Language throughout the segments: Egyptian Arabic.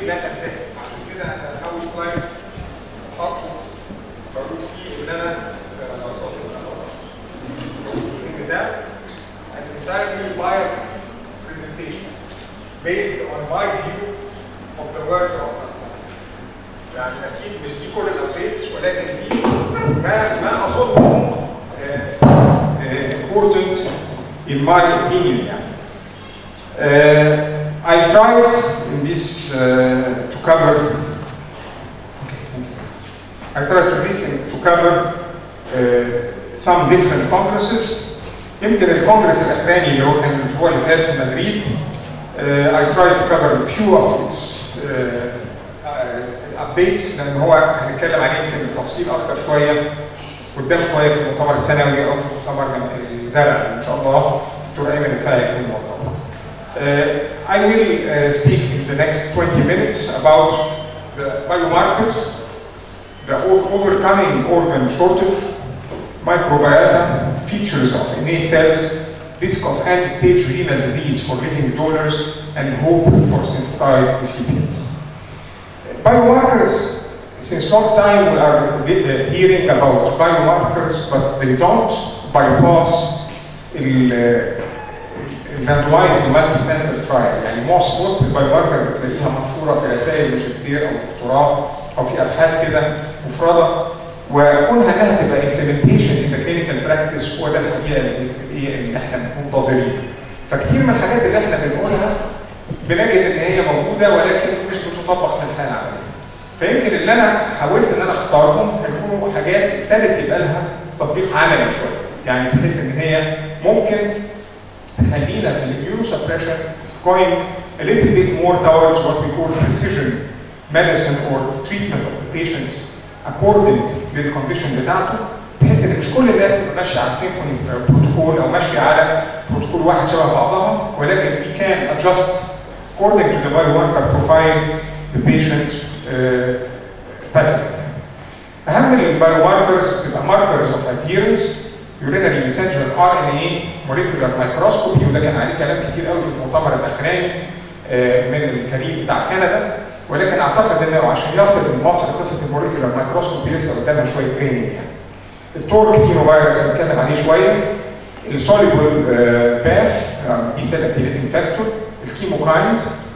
لا تنتهي عشان كده انا اول سلايد حاطه بقول فيه ان انا رصاص ان ده an entirely biased presentation based on my view of the work of transplant. يعني اكيد مش دي كل الابديتس ولكن دي ما ما اظن uh, uh, important in my opinion يعني. Uh, I tried in this uh, to cover. Okay, thank you. I tried to this to cover uh, some different congresses. يمكن الكونجرس الاخراني اللي هو كان الاسبوع اللي فات في مدريد uh, I tried to cover a few of its uh, uh, updates لان هو هنتكلم عليه يمكن بتفصيل اكتر شويه قدام شويه في المؤتمر السنوي او في مؤتمر الزرع ان شاء الله دكتور ايمن رفاعي يكون موضوع. Uh, I will uh, speak in the next 20 minutes about the biomarkers, the o- overcoming organ shortage, microbiota, features of innate cells, risk of end-stage renal disease for living donors, and hope for sensitized recipients. Biomarkers, since long time we are uh, hearing about biomarkers, but they don't bypass ال- randomized multi-center trial يعني most most البايوماركر بتلاقيها منشوره في رسائل ماجستير او دكتوراه او في ابحاث كده مفرده وكونها انها تبقى implementation in the clinical practice هو ده الحقيقه اللي ايه اللي احنا منتظرينه فكتير من الحاجات اللي احنا بنقولها بنجد ان هي موجوده ولكن مش بتطبق في الحاله العمليه فيمكن اللي انا حاولت ان انا اختارهم هيكونوا حاجات ابتدت يبقى لها تطبيق عملي شويه يعني بحيث ان هي ممكن تخلينا في الاميونو سبريشن going a little bit more towards what we call precision medicine or treatment of the patients according للكونديشن بتاعته بحيث ان مش كل الناس تبقى ماشيه على السيمفوني بروتوكول او ماشيه على بروتوكول واحد شبه بعضها ولكن we can adjust according to the biomarker profile the patient uh, pattern. اهم البايوماركرز تبقى ماركرز اوف adherence urinary messenger RNA molecular microscopy وده كان عليه كلام كتير قوي في المؤتمر الاخراني آه، من الفريق بتاع كندا ولكن اعتقد انه عشان يصل لمصر قصه الموليكولار مايكروسكوبي لسه قدامها شويه تريننج يعني. التورك تينو فيروس هنتكلم عليه شويه السوليبل باث بي سيل اكتيفيتنج فاكتور الكيموكاينز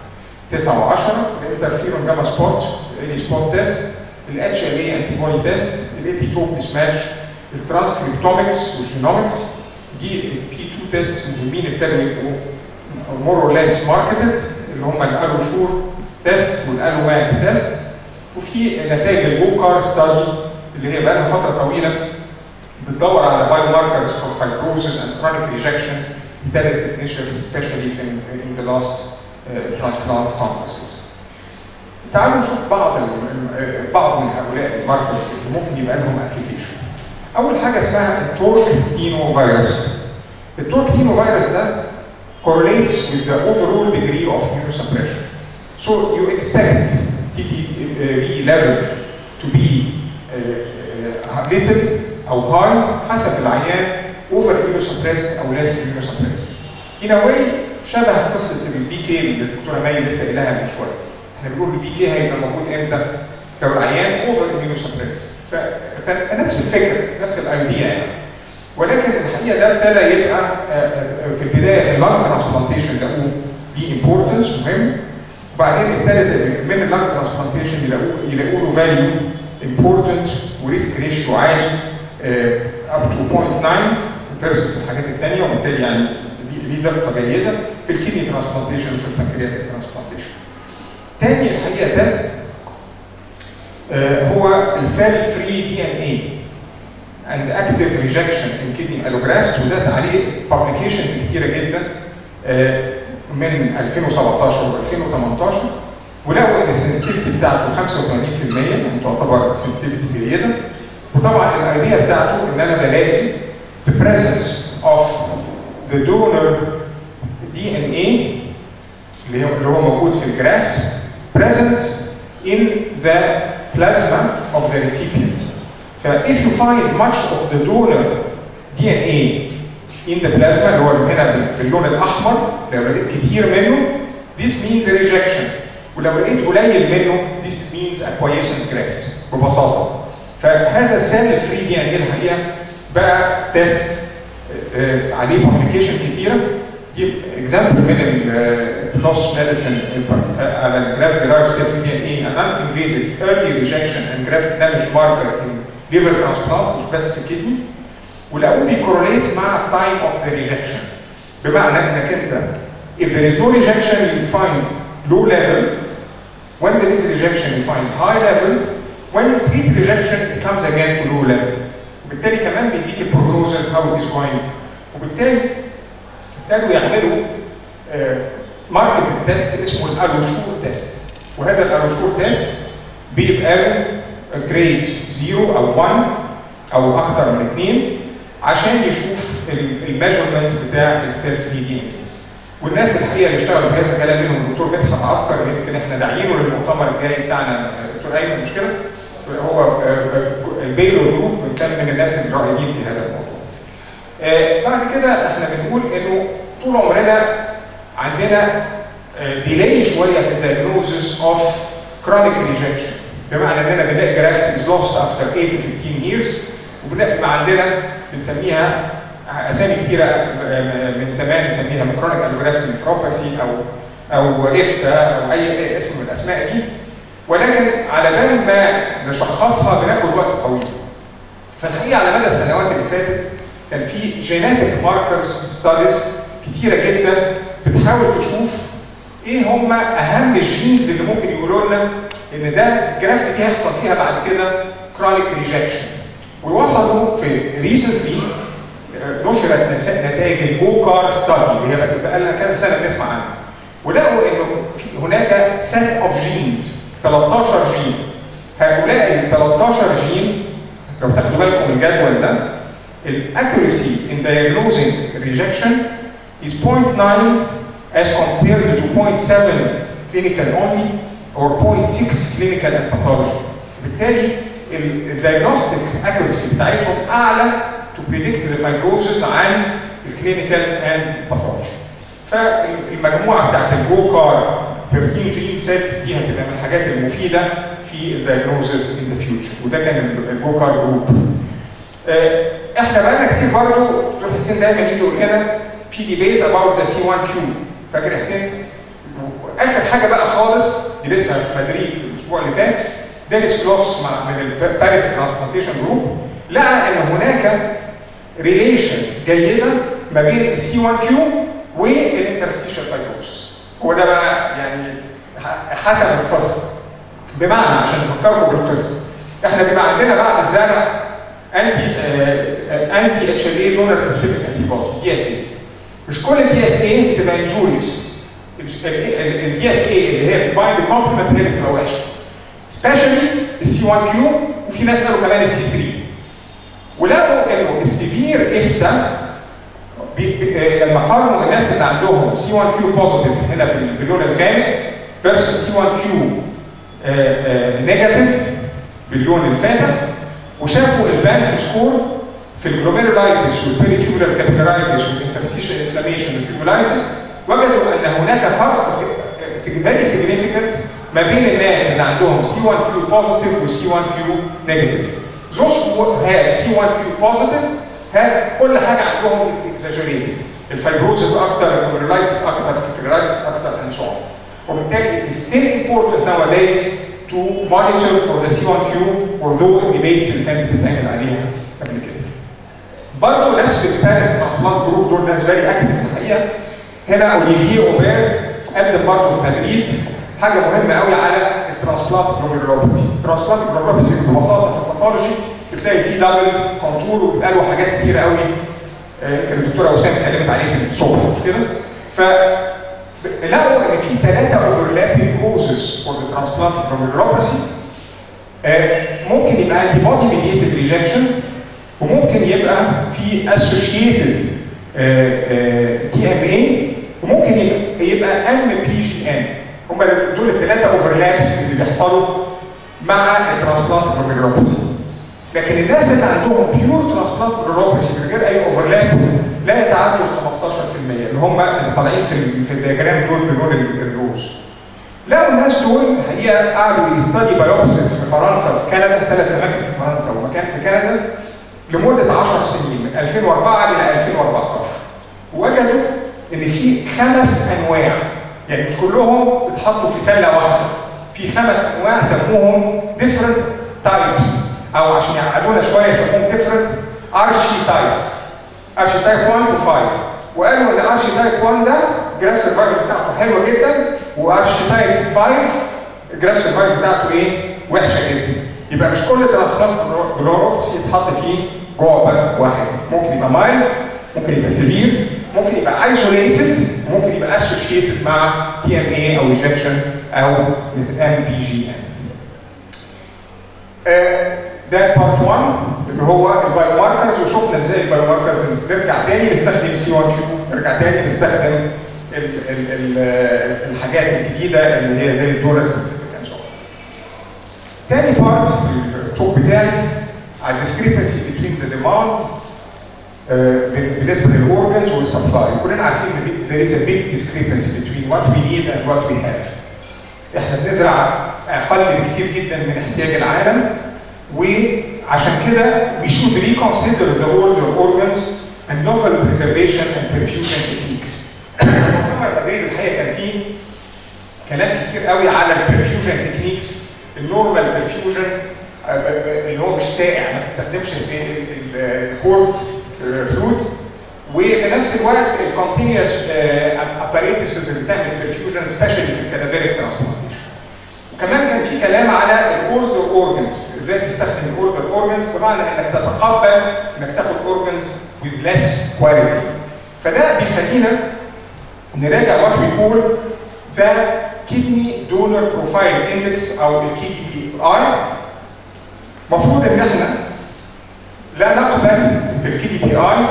9 و10 الانترفيرون جاما سبوت الي سبوت تيست الاتش ال اي انتي بودي تيست الابيتوب مس ماتش الترانسكريبتومكس والجينومكس دي في تو تيست مهمين ابتدوا يبقوا مور اور ليس ماركتد اللي هم الالو شور تيست والالو ماب تيست وفي نتائج البوكار ستادي اللي هي بقى لها فتره طويله بتدور على بايو ماركرز فور فايبروسيس اند كرونيك ريجكشن ابتدت تتنشر سبيشالي في in the last uh, transplant congresses. تعالوا نشوف بعض ال- بعض من هؤلاء الماركرز اللي ممكن يبقى لهم ابلكيشن. اول حاجه اسمها التورك تينو فيروس. التورك تينو فيروس ده correlates with the overall degree of immunosuppression. So you expect TTV level to be uh, uh, little او high حسب العيان over immunosuppressed او less immunosuppressed. In a way شبه قصه البي كي اللي الدكتوره مي لسه قايلها من شويه. احنا بنقول البي كي هيبقى موجود امتى؟ لو العيان اوفر immunosuppressed. ف- فنفس الفكره نفس الايديا يعني. ولكن الحقيقه ده ابتدى يبقى آه، آه، في البدايه في اللانج ترانسبلانتيشن لقوه ليه امبورتنس مهم وبعدين ابتدت من اللانج ترانسبلانتيشن يلاقوا يلاقوا له فاليو امبورتنت وريسك ريشيو عالي اب تو 0.9 فيرسس الحاجات الثانيه وبالتالي يعني ليه- ليه دقه جيده في الكدني ترانسبلانتيشن وفي البنكرياتيك ترانسبلانتيشن. تاني الحقيقه تيست آه، هو السيل فري دي ان اي and active rejection in kidney allografts وده عليه publications كتيره جدا آه، من 2017 و2018 ولقوا ان السنسيتيفيتي بتاعته 85% يعني تعتبر سنسيتيفيتي جيده وطبعا الايديا بتاعته ان انا بلاقي the presence of the donor DNA اللي هو اللي هو موجود في الجرافت present in the plasma of the recipient. ف if you find much of the donor DNA in the plasma اللي هو هنا بال- باللون الاحمر لو لقيت كتير منه this means rejection ولو لقيت قليل منه this means a quiescent graft ببساطه فهذا السيل الفري دي ان الحقيقه بقى تيست عليه بابليكيشن كتيره دي اكزامبل من البلوس ميديسن على الجرافت درايف سيل فري دي ان اي ان انفيزيف ايرلي ريجكشن اند جرافت دامج ماركر ان ليفر ترانسبلانت مش بس في الكدني ولقوه بيكورليت مع تايم اوف ذا ريجكشن بمعنى انك انت if there is no rejection you find low level when there is rejection you find high level when you treat rejection it comes again to low level وبالتالي كمان بيديك البروجنوزز how it is going وبالتالي ابتدوا يعملوا ماركت تيست اسمه الالوشور تيست وهذا الالوشور تيست بيبقى له جريد 0 او 1 او اكتر من 2 عشان يشوف الميجرمنت بتاع السيلف فري دي ان والناس الحقيقه اللي اشتغلوا في هذا الكلام منهم الدكتور مدحت عسكر يمكن احنا داعيينه للمؤتمر الجاي بتاعنا دكتور ايمن مش كده؟ هو البيلو جروب كان من الناس الرائدين في هذا الموضوع. بعد كده احنا بنقول انه طول عمرنا عندنا ديلاي شويه في الدايجنوزس اوف كرونيك ريجكشن بمعنى اننا بنلاقي جرافت از لوست افتر 8 to 15 years وبنلاقي ما عندنا بنسميها اسامي كتيره من زمان بنسميها ميكرونيك الوجرافيك نفروباثي او او افتا او اي اسم من الاسماء دي ولكن على بال ما نشخصها بناخد وقت طويل. فالحقيقه على مدى السنوات اللي فاتت كان في جيناتيك ماركرز ستاديز كتيره جدا بتحاول تشوف ايه هم اهم الجينز اللي ممكن يقولوا لنا ان ده جرافتك هيحصل فيها بعد كده كرونيك ريجكشن ووصلوا في ريسنتلي نشرت نتائج الجو كار ستادي اللي هي بقى لنا كذا سنه بنسمع عنها ولقوا انه في هناك سيت اوف جينز 13 جين هؤلاء ال 13 جين لو تاخدوا بالكم من الجدول ده الاكيورسي in diagnosing rejection is 0.9 as compared to 0.7 clinical only or 0.6 clinical and pathology بالتالي الدايجنوستيك اكيورسي بتاعتهم اعلى to predict the fibrosis عن الكلينيكال اند باثولوجي. فالمجموعه بتاعت الجو كار 13 جين سيت دي هتبقى من الحاجات المفيده في الدايجنوزز ان ذا فيوتشر وده كان الجو كار جروب. احنا بقالنا كتير برضه دكتور حسين دايما يجي يقول لنا في ديبيت اباوت ذا سي 1 كيو فاكر يا حسين؟ اخر حاجه بقى خالص دي لسه في مدريد الاسبوع اللي فات دينيس كلوس مع من الباريس ترانسبلانتيشن جروب لقى ان هناك ريليشن جيده ما بين السي 1 كيو والانترستيشال فايبروسس هو ده بقى يعني حسب القصه بمعنى عشان نفكركم بالقصه احنا بيبقى عندنا بعد الزرع انتي انتي اتش ال اي دونر سبيسيفيك انتي بودي دي اس اي مش كل الدي اس اي بتبقى انجوريوس الدي اس اي اللي هي بتبايند كومبلمنت هي اللي بتبقى وحشه سبيشالي السي 1 كيو وفي ناس قالوا كمان السي 3 ولقوا انه السيفير افتا لما قارنوا الناس اللي عندهم سي 1 كيو بوزيتيف هنا باللون الغامق فيرسس سي 1 كيو نيجاتيف باللون الفاتح وشافوا البانف سكور في الجلوميرولايتس والبيريتيولار كابيلارايتس والانترسيشن انفلاميشن والفيبولايتس وجدوا ان هناك فرق فيري سيجنيفيكانت ما بين الناس اللي عندهم سي 1 كيو بوزيتيف وسي 1 كيو نيجاتيف those who have C1Q positive have كل حاجه عندهم is exaggerated الفايبروزز اكتر الكوميرلايتس اكتر الكابيلارايتس اكتر and so on وبالتالي it is still important nowadays to monitor for the C1Q although الديبيتس اللي كانت بتتعمل عليها قبل كده. برضه نفس الباريس ترانسبلانت جروب دول ناس فيري اكتف الحقيقه هنا اوليفيه اوبير قدم برضه في مدريد حاجه مهمه قوي على الترانسبلانت جلوميرولوباثي الترانسبلانت جلوميرولوباثي ببساطه في الباثولوجي بتلاقي فيه دبل كونتور وبيبقى له حاجات كتيره قوي يمكن الدكتوره وسام اتكلمت عليه في الصبح مش كده؟ ف لقوا ان في ثلاثه اوفرلابنج كوزز فور ذا ترانسبلانت جلوميرولوباثي ممكن يبقى انتي بودي ميديتد ريجكشن وممكن يبقى في اسوشيتد تي ام اي وممكن يبقى ام بي جي ان هم دول الثلاثه اوفرلابس اللي بيحصلوا مع الترانسبلانت جلوميرولوباثي لكن الناس اللي عندهم بيور ترانسبلانت جلوميرولوباثي من غير اي اوفرلاب لا يتعدوا ال 15% اللي هم اللي طالعين في في الدياجرام دول بلون الروز لقوا الناس دول الحقيقه قعدوا يستدي بايوبسيس في فرنسا وفي كندا ثلاث اماكن في فرنسا ومكان في كندا لمده 10 سنين من 2004 الى 2014 ووجدوا ان في خمس انواع يعني مش كلهم اتحطوا في سله واحده في خمس انواع سموهم different types او عشان يعقدونا شويه سموهم different archetypes archetype 1 to 5 وقالوا ان archetype 1 ده جراف سرفايفل بتاعته حلوه جدا وارشيتايب 5 الجراف سرفايفل بتاعته ايه؟ وحشه جدا يبقى مش كل ترانسبلانت جلوروبس يتحط فيه جوه بلد واحد ممكن يبقى مايلد ممكن يبقى سيفير ممكن يبقى ايزوليتد ممكن يبقى اسوشيتد مع تي ام اي او ريجكشن او ام بي جي ان ده بارت 1 اللي هو البايو ماركرز وشفنا ازاي البايو ماركرز نرجع تاني نستخدم سي 1 كيو نرجع تاني نستخدم ال ال ال الحاجات الجديده اللي هي زي الدونر سبيسيفيك ان شاء الله. تاني بارت في التوك بتاعي على الديسكريبنسي بين ذا ديماند بالنسبه للاورجنز والسبلاي كلنا عارفين ان there is a big discrepancy between what we need and what we have. احنا بنزرع اقل بكتير جدا من احتياج العالم وعشان كده we should reconsider the older organs and novel preservation and perfusion techniques. محمد مدريد الحقيقه كان فيه كلام كتير قوي على البرفيوجن تكنيكس النورمال برفيوجن اللي هو مش سائع ما تستخدمش الكورد فلويد وفي نفس الوقت الكونتينيوس اباريتسز اللي بتعمل برفيوجن سبيشالي في الكادافيريك ترانسبلانتيشن وكمان كان في كلام على الاولدر اورجنز ازاي تستخدم الاولدر اورجنز بمعنى انك تتقبل انك تاخد اورجنز with less quality فده بيخلينا نراجع وات وي كول ذا كدني دونر بروفايل اندكس او الكي دي بي اي المفروض ان احنا لا نقبل بالكي دي بي اي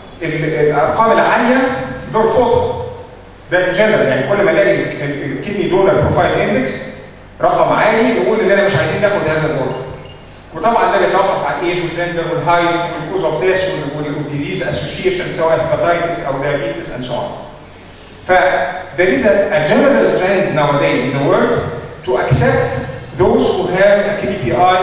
الارقام العاليه نرفضها ده ان جنرال يعني كل ما نلاقي الكدني دونر بروفايل اندكس رقم عالي نقول اننا مش عايزين ناخد هذا الاوردر وطبعا ده بيتوقف على الايج والجندر والهايت والكوز اوف ديث والديزيز اسوشيشن سواء هيباتيتس او diabetes and so on. ف there is a, a general trend nowadays in the world to accept those who have a KDPI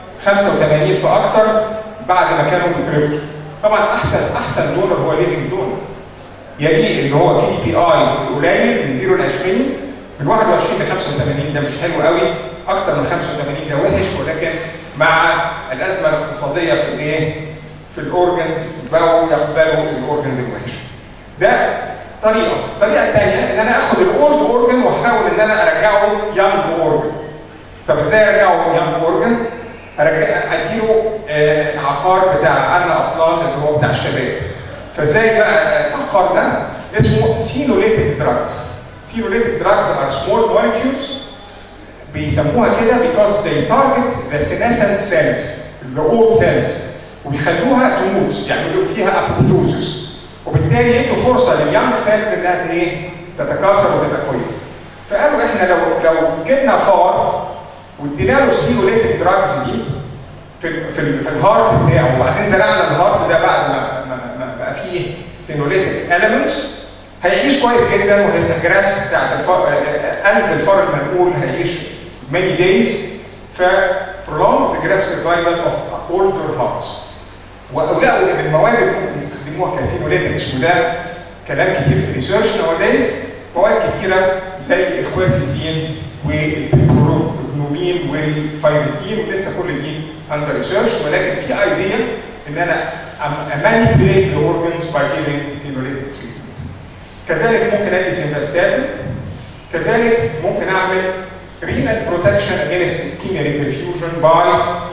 85 فاكثر بعد ما كانوا بيترفضوا. طبعا احسن احسن دونر هو ليفنج دونر. يليه اللي هو كي دي بي اي القليل من 0 ل 20 من 21 ل 85 ده مش حلو قوي اكتر من 85 ده وحش ولكن مع الازمه الاقتصاديه في الايه؟ في الاورجنز بقوا يقبلوا الاورجنز الوحشه. ده طريقه، الطريقه الثانيه ان انا اخد الاولد اورجن واحاول ان انا ارجعه يانج اورجن. طب ازاي ارجعه يانج اورجن؟ ارجع اديله آه عقار بتاع انا اصلا اللي هو بتاع الشباب. فازاي بقى العقار ده؟ اسمه سينوليتيك دراجز. سينوليتيك دراجز ار سمول مولكيولز بيسموها كده because they target the senescent cells the old cells ويخلوها تموت يعملوا فيها apoptosis وبالتالي يدوا فرصه لليانج سيلز انها ايه تتكاثر وتبقى كويسه فقالوا احنا لو لو جبنا فار وادينا له السينوليتيك دراجز دي في في, في الهارت بتاعه وبعدين زرعنا الهارت ده بعد ما, ما, ما بقى فيه سينوليتيك elements هيعيش كويس جدا وهيبقى الجرافت بتاعت الفار قلب الفار المنقول هيعيش many days ف prolong the graft survival of older hearts ولقوا ان المواد اللي ممكن يستخدموها كسيموليتكس وده كلام كتير في الريسيرش نواديز مواد كتيره زي الكوالسيتين والبروجنومين والفايزيتين ولسه كل دي اندر ريسيرش ولكن في ايديا ان انا manipulate the organs by giving stimulated treatment. كذلك ممكن ادي سيمباستاتين كذلك ممكن اعمل renal protection against ischemia reperfusion by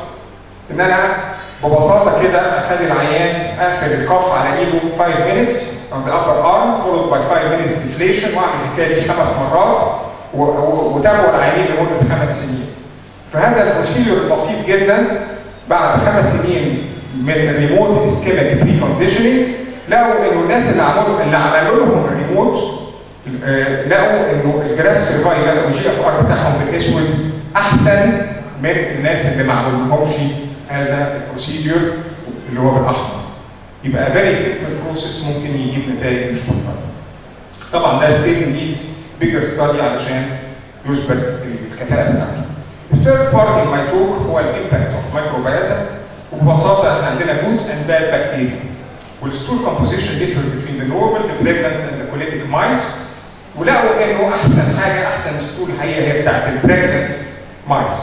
ان انا ببساطه كده اخلي العيان اقفل الكف على ايده 5 minutes on the upper arm followed by 5 minutes deflation واعمل الحكايه دي خمس مرات وتابعوا العيانين لمده خمس سنين. فهذا البروسيجر البسيط جدا بعد خمس سنين من ريموت اسكيميك بري كونديشننج لقوا انه الناس اللي عملوا اللي عملوا لهم ريموت لقوا انه الجراف سرفايفل او الجي اف ار بتاعهم بالاسود احسن من الناس اللي ما عملولهمش هذا البروسيدور اللي هو بالاحمر. يبقى فيري سيمبل بروسيس ممكن يجيب نتائج مش منطقيه. طبعا ده ستيل نيدز بيجر ستادي علشان يثبت الكفاءه بتاعته. الثيرد بارت in my talk هو الامباكت اوف مايكروبياتا وببساطه احنا عندنا good and bad bacteria. والستول composition differ between the normal, the pregnant and the colitic mice ولقوا انه احسن حاجه احسن ستول الحقيقه هي بتاعت البريجننت مايس.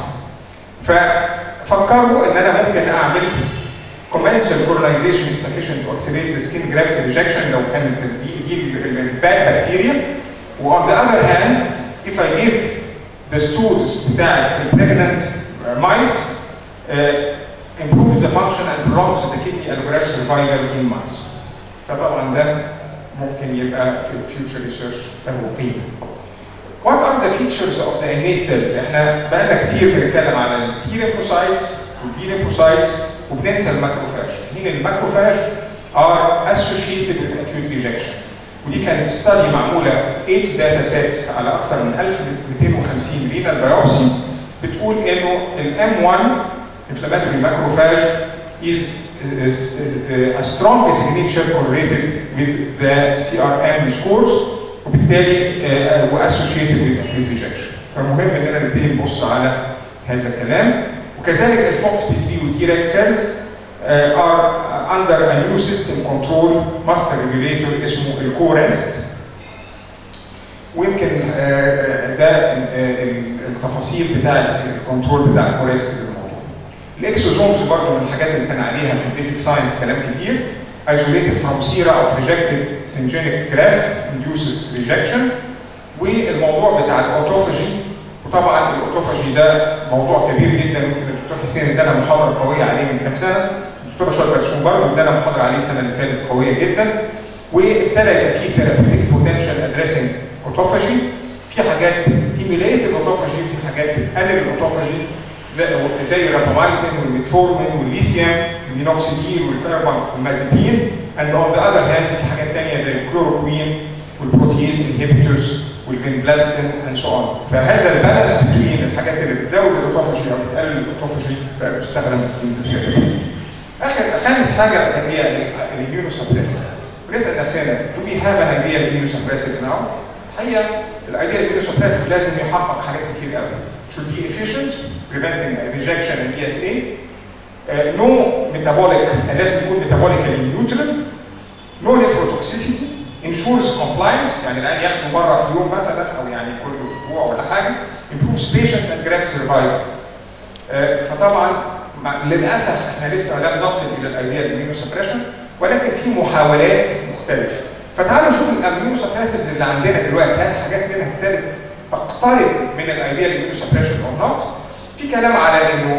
ففكروا ان انا ممكن اعمل commensal colonization is sufficient to accelerate the skin graft rejection لو كانت دي دي الباد بكتيريا و on the other hand if I give the stools بتاعت البريجننت mice uh, improve the function and prolongs the kidney allograft survival in mice. فطبعا ده ممكن يبقى في future research له قيمه. What are the features of the innate cells؟ احنا بقالنا كتير بنتكلم على التي lymphocytes والبي lymphocytes وبننسى الماكروفاج. هنا الماكروفاج are associated with acute rejection. ودي كانت ستادي معموله 8 داتا سيتس على اكثر من 1250 رينال بايوبسي بتقول انه الام 1 inflammatory macrophage is uh, a strong signature correlated with the CRM scores وبالتالي uh, واssociated with acute rejection. فمهم اننا نبتدي نبص على هذا الكلام وكذلك الفوكس بي 3 والتيراك سيلز uh, are under a new system control master regulator اسمه الكورست ويمكن uh, ده التفاصيل بتاعه الكنترول بتاع الكورست للموضوع. الاكسوزومز برضه من الحاجات اللي كان عليها في البيزك ساينس كلام كتير isolated from sera of rejected syngeneic graft induces rejection والموضوع بتاع الاوتوفاجي وطبعا الاوتوفاجي ده موضوع كبير جدا يمكن الدكتور حسين ادانا محاضره قويه عليه من كام سنه الدكتور شويه برسوم برضه ادانا محاضره عليه السنه اللي فاتت قويه جدا وابتدى يبقى في ثيرابيوتيك بوتنشال ادريسنج اوتوفاجي في حاجات بتستيميليت الاوتوفاجي في حاجات بتقلل الاوتوفاجي زي زي الرابامايسين والميتفورمين والليثيوم والمينوكسيديل والمازيبين اند اون ذا اذر هاند في حاجات ثانيه زي الكلوروكوين والبروتيز انهبيتورز والفينبلاستين اند سو اون فهذا البالانس بين الحاجات اللي بتزود الاوتوفاجي او بتقلل الاوتوفاجي بقى بيستخدم في اخر خامس حاجه هي الاميونوسبريسر بنسال نفسنا do we have an idea of immunosuppressive now؟ الحقيقه الايديا الاميونوسبريسيف لازم يحقق حاجات كتير قوي should be efficient preventing rejection and PSA uh, no metabolic لازم يكون metabolically neutral no nephrotoxicity ensures compliance يعني العيال ياخدوا مره في اليوم مثلا او يعني كل اسبوع ولا حاجه improves patient and graft survival uh, فطبعا للاسف احنا لسه لم نصل الى الايديا الاميونوسبريشن ولكن في محاولات مختلفه فتعالوا نشوف الاميونوسبريسيفز اللي عندنا دلوقتي هل حاجات منها ابتدت تقترب من الايديا الاميونوسبريشن او نوت في كلام على انه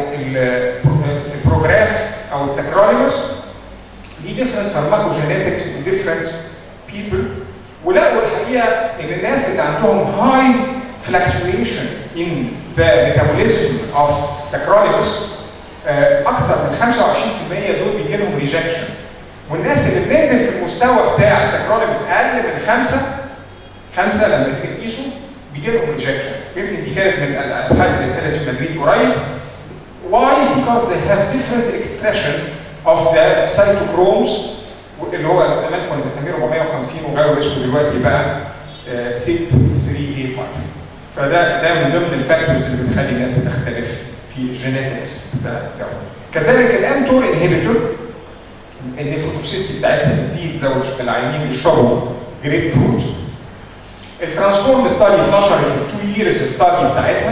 البروجراف او التكروليمس ليه different pharmacogenetics in different people ولقوا الحقيقه ان الناس اللي عندهم high fluctuation in the metabolism of tacrolimus اكثر من 25% دول بيجي لهم ريجكشن والناس اللي نازل في المستوى بتاع التكروليمس اقل من خمسه خمسه لما تيجي تقيسه بيجي لهم ريجكشن يمكن دي كانت من الابحاث اللي اتقالت في مدريد قريب Why? Because they have different expression of the cytochromes اللي هو زمان كنا بنسميه 450 وغيره اسمه دلوقتي بقى سيب 3A5 فده ده من ضمن الفاكتورز اللي بتخلي الناس بتختلف في الجينيتكس بتاعت الدواء. كذلك الامتور انهبيتور النيفروتوكسيستي بتاعتها بتزيد لو العيانين بيشربوا جريب فروت. الترانسفورم ستادي اتنشرت التو ييرز ستادي بتاعتها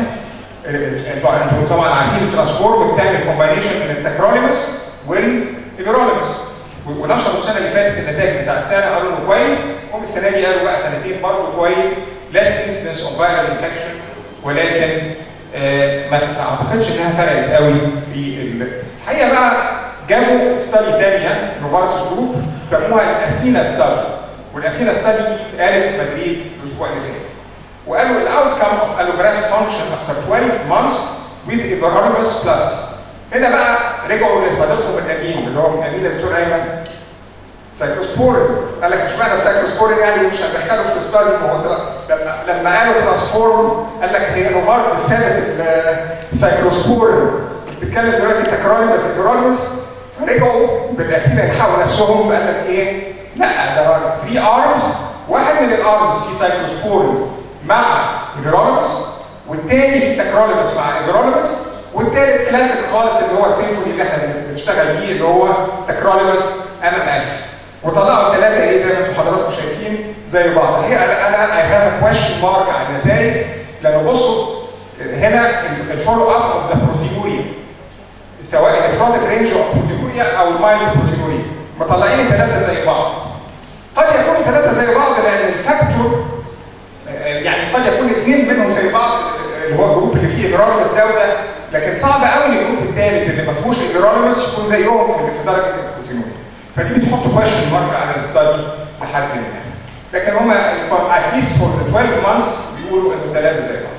انتوا طبعا عارفين الترانسفورم بتعمل كومباينيشن من التكروليمس والايفيروليمس ونشروا السنه اللي فاتت النتائج بتاعت سنه قالوا انه كويس هم السنه دي قالوا بقى سنتين برضه كويس less incidence of viral infection ولكن آه ما اعتقدش انها فرقت قوي في الحقيقه بقى جابوا ستادي ثانيه نوفارتس جروب سموها الاثينا ستادي والاثينا ستادي اتقالت في مدريد الاسبوع اللي فات وقالوا الاوت كام اوف allographic function after 12 months with everolimus plus هنا بقى رجعوا لصديقهم القديم اللي هو من امين الدكتور ايمن سايكوسبورين قال لك مش معنى سايكوسبورين يعني مش هندخله في الاستادي ما هو لما لما قالوا ترانسفورم قال لك هي نوفارت سابت السايكلوسبورين بتتكلم دلوقتي تكروليمس تكروليمس فرجعوا باللاتينا يلحقوا نفسهم فقال لك ايه لا ده 3 ارمز واحد من الارمز فيه سايكلوسبورين مع فيروليمس والتاني في تكروليمس مع ايفروليمس والتالت كلاسيك خالص اللي هو السيمفوني اللي احنا بنشتغل بيه اللي هو تكروليمس ام ام اف وطلعوا الثلاثه ايه زي ما انتم حضراتكم شايفين زي بعض الحقيقه انا انا اي هاف كويشن مارك على النتائج لان بصوا هنا الفولو اب اوف ذا بروتينوريا سواء الافرادك رينج اوف بروتينوريا او المايلد بروتينوريا مطلعين الثلاثه زي بعض قد يكونوا الثلاثه زي بعض لان الفاكتور يعني قد يكون اثنين منهم زي بعض اللي هو الجروب اللي فيه ايفيرولومس ده وده لكن صعب قوي الجروب الثالث اللي ما فيهوش ايفيرولومس يكون زيهم في في درجه البروتينوريا فدي بتحط كويشن مارك على الاستادي لحد ما لكن هم اتليست فور 12 مانثs بيقولوا ان الثلاثه زي بعض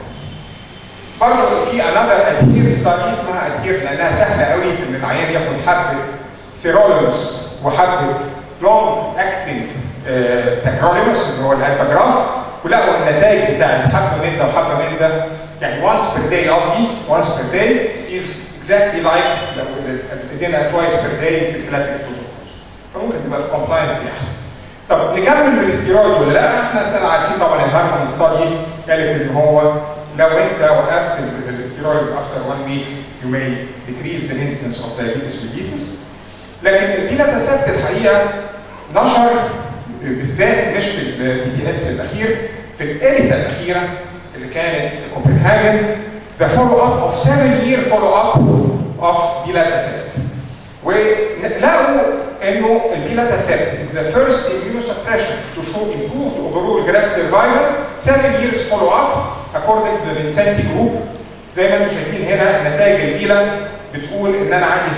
برضه في انذر ادهير ستادي اسمها ادهير لانها سهله قوي في ان العيان ياخد حبه سيرولومس وحبه لونج اكتنج تكروليمس اللي هو الالفا ولقوا النتائج بتاعت حبه من ده وحبه من ده يعني once per day قصدي once per day is exactly like لو ادينا twice per day في الكلاسيك بروتوكولز فممكن تبقى في compliance دي احسن. طب نكمل بالاستيرويد ولا لا؟ احنا سنة عارفين طبعا الهارموني ستادي قالت ان هو لو انت وقفت الاستيرويدز after one week you may decrease the incidence of diabetes mellitus لكن البيلاتاسات الحقيقه نشر بالذات مش في البي تي اس في الاخير في الاديتا الاخيره اللي كانت في كوبنهاجن the follow up of 7 year follow up of بيلاتاسات ولقوا انه البيلاتاسات is the first immunosuppression to show improved overall graft survival 7 years follow up according to the Vincenti group زي ما انتم شايفين هنا نتائج البيلا بتقول ان انا عندي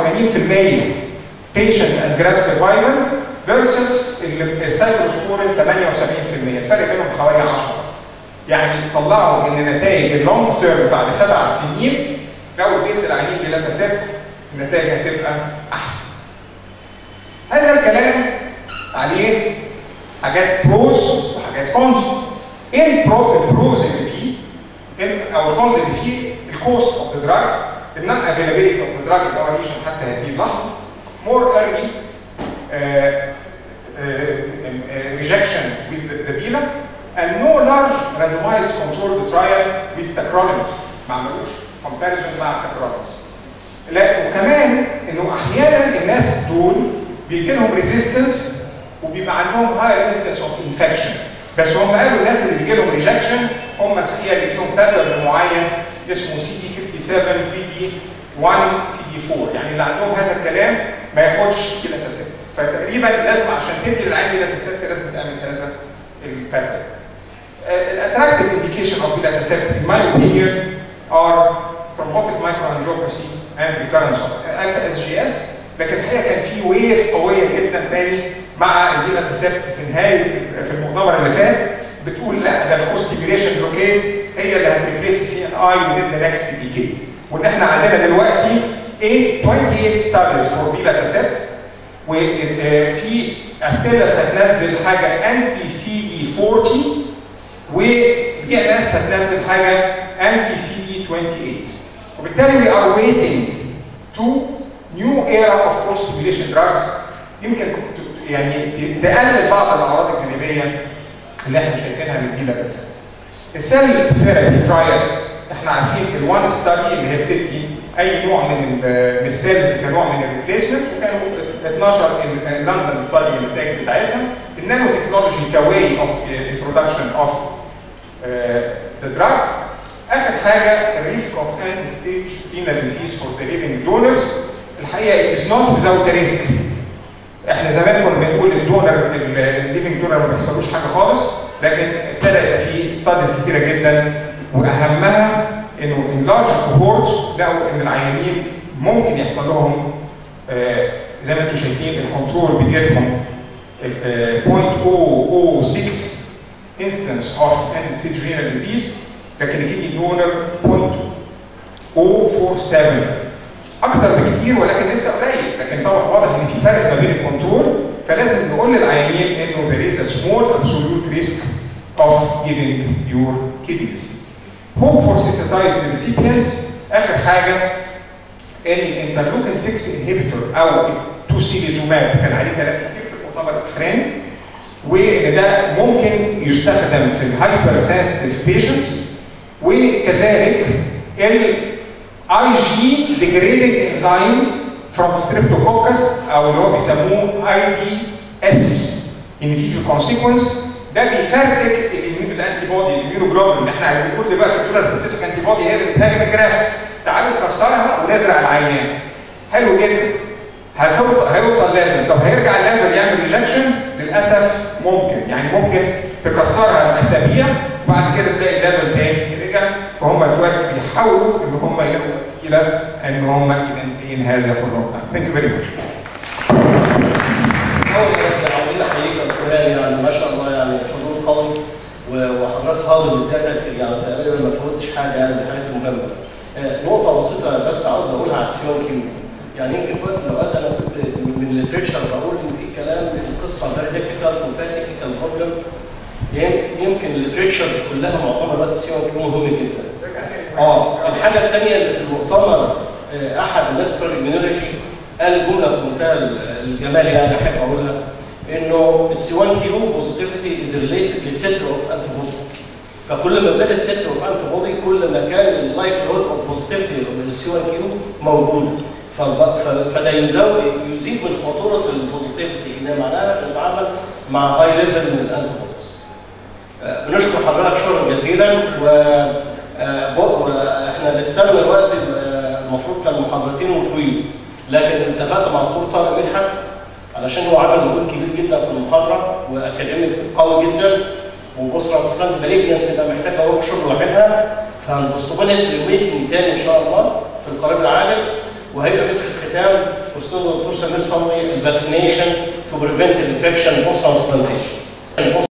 87% patient and graft survival versus السايكلوسبورين 78% الفرق بينهم حوالي 10 يعني طلعوا ان نتائج اللونج تيرم بعد سبع سنين لو اديت للعيانين بلاتاسيت النتائج هتبقى احسن. هذا الكلام عليه حاجات بروز وحاجات كونز. ايه البرو البروز اللي فيه؟ او الكونز اللي فيه الكوست اوف ذا دراج النون افيلابيلتي اوف ذا دراج اللي هو ريشن حتى هذه اللحظه مور ايرلي rejection with the, the BILA and no large randomized controlled trial with tacrolimus ما عملوش comparison مع tacrolimus لا وكمان انه احيانا الناس دول بيجي لهم ريزيستنس وبيبقى عندهم هاي انستنس اوف انفكشن بس هم قالوا الناس اللي بيجي لهم ريجكشن هم الحقيقه اللي ليهم باترن معين اسمه سي دي 57 بي دي 1 سي دي 4 يعني اللي عندهم هذا الكلام ما ياخدش بيلاتاسيت فتقريبا لازم عشان تدي للعين بيلاتاسيت لازم تعمل هذا الباترن الاتراكتيف انديكيشن اوف بيلاتاسيت in my opinion are thrombotic microangiopathy and recurrence of alpha SGS لكن الحقيقه كان في ويف قويه جدا تاني مع البيلاتاسيت في نهايه في المؤتمر اللي فات بتقول لا ده الكوستيبيليشن بلوكيت هي اللي هتريبليس السي ان اي within the next decade وان احنا عندنا دلوقتي 28 ستاديز فور بيلاتاسيت وفي استيلاس هتنزل حاجه انتي سي دي 40 وبي ان اس هتنزل حاجه انتي سي دي 28 وبالتالي we are waiting to new era of co-stimulation drugs يمكن يعني تقلل بعض الاعراض الجانبيه اللي احنا شايفينها للبيلاتاسيت السيل ثيرابي ترايل احنا عارفين الوان ستادي اللي هي بتدي اي نوع من من السيلز كنوع من الريبليسمنت وكانوا 12 اللندن ستادي النتائج بتاعتها النانو تكنولوجي كواي اوف انترودكشن اوف ذا دراج اخر حاجه الريسك اوف اند ستيج رينال ديزيز فور ذا ليفنج دونرز الحقيقه it is not without the risk احنا زمان كنا بنقول الدونر الليفنج دونر ما بيحصلوش حاجه خالص لكن ابتدى يبقى في ستاديز كتيره جدا واهمها انه ان لارج كوهورت لقوا ان العيانين ممكن يحصل لهم آه زي ما انتم شايفين الكنترول بيجي لهم 0.006 instance of end stage renal disease لكن الكدني دونر 0.047 اكتر بكتير ولكن لسه قليل لكن طبعا واضح ان في فرق ما بين الكنترول فلازم نقول للعيانين انه there is a small absolute risk of giving your kidneys. Hope for sensitized recipients اخر حاجه الانترلوكين 6 انهبيتور او توسيليزوماب كان عليه كلام كتير في المؤتمر الاخراني وان ده ممكن يستخدم في الهايبر سنسيتيف بيشنتس وكذلك الاي جي ديجريدنج انزيم فروم ستريبتوكوكس او اللي هو بيسموه اي دي اس ان في في كونسيكونس ده بيفرتك الانتي بودي الاميونوجلوبولين اللي احنا بنقول دلوقتي الدولار سبيسيفيك انتي بودي هي اللي بتهاجم الجرافت تعالوا نكسرها ونزرع العيان حلو جدا هتوصل هيوصل ليفل طب هيرجع الليفل يعمل ريجكشن للاسف ممكن يعني ممكن تكسرها لاسابيع وبعد كده تلاقي الليفل تاني رجع فهم دلوقتي بيحاولوا ان هم يلاقوا وسيله ان هم يمنتين هذا في اللونج تايم ثانك يو فيري ماتش اول حاجه عاوزين نحييك يا دكتور هاني يعني ما شاء الله يعني حضور قوي و- وحضرتك حاضر الداتا يعني تقريبا ما فوتش حاجه يعني من الحاجات المهمه. آه، نقطه بسيطه بس عاوز اقولها على السيون كيو يعني يمكن في وقت من الاوقات انا كنت من الليتريتشر بقول ان في كلام القصه فيري ديفيكالت وفيها تكنيكال بروبلم يمكن الليتريتشرز كلها معظمها دلوقتي السيون كيو مهم جدا. اه الحاجه الثانيه اللي في المؤتمر آه، احد الناس بتوع الاميونولوجي قال جمله بمنتهى الجمال يعني احب اقولها انه السي 1 كيو بوزيتيفيتي از ريليتد للتتر اوف انتي بودي فكل ما زاد التتر اوف انتي بودي كل ما كان اللايكلود اوف بوزيتيفيتي للسي 1 كيو موجود فالب- ف- فده يزود يزيد من خطوره البوزيتيفيتي ان معناها بنتعامل مع هاي ليفل من الانتي بوديز آه، بنشكر حضرتك شكرا جزيلا و آه، بق- احنا لسه دلوقتي آه، المفروض كان محاضرتين وكويز لكن اتفقت مع الدكتور طارق مدحت علشان هو عمل مجهود كبير جدا في المحاضره واكاديميك قوي جدا وبصرة سبلاند مالجنس ده محتاجه ورك شوب لوحدها فهنبوستبونت لميتنج تاني ان شاء الله في القريب العاجل وهيبقى مسك الختام استاذ الدكتور سمير صبري الفاكسينيشن تو بريفنت الانفكشن بوست ترانسبلانتيشن